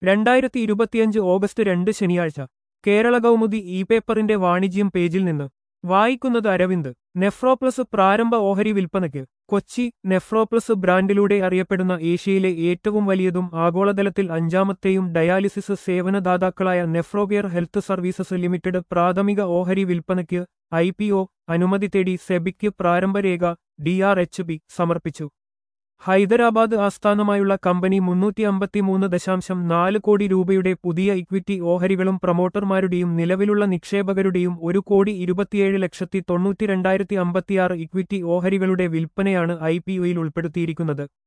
രണ്ടായിരത്തി ഇരുപത്തിയഞ്ച് ഓഗസ്റ്റ് രണ്ട് ശനിയാഴ്ച കേരള കൗമുദി ഇ പേപ്പറിന്റെ വാണിജ്യം പേജിൽ നിന്ന് വായിക്കുന്നത് അരവിന്ദ് നെഫ്രോപ്ലസ് പ്രാരംഭ ഓഹരി വിൽപ്പനയ്ക്ക് കൊച്ചി നെഫ്രോപ്ലസ് ബ്രാൻഡിലൂടെ അറിയപ്പെടുന്ന ഏഷ്യയിലെ ഏറ്റവും വലിയതും ആഗോളതലത്തിൽ അഞ്ചാമത്തെയും ഡയാലിസിസ് സേവനദാതാക്കളായ നെഫ്രോകെയർ ഹെൽത്ത് സർവീസസ് ലിമിറ്റഡ് പ്രാഥമിക ഓഹരി വിൽപ്പനയ്ക്ക് ഐ പി ഒ അനുമതി തേടി സെബിക്ക് പ്രാരംഭരേഖ ഡി ആർ എച്ച് ബി സമർപ്പിച്ചു ഹൈദരാബാദ് ആസ്ഥാനമായുള്ള കമ്പനി മുന്നൂറ്റി അമ്പത്തിമൂന്ന് ദശാംശം നാല് കോടി രൂപയുടെ പുതിയ ഇക്വിറ്റി ഓഹരികളും പ്രൊമോട്ടർമാരുടെയും നിലവിലുള്ള നിക്ഷേപകരുടെയും ഒരു കോടി ഇരുപത്തിയേഴ് ലക്ഷത്തി തൊണ്ണൂറ്റി രണ്ടായിരത്തി അമ്പത്തിയാറ് ഇക്വിറ്റി ഓഹരികളുടെ വിൽപ്പനയാണ് ഐ പി ഒയിൽ ഉൾപ്പെടുത്തിയിരിക്കുന്നത്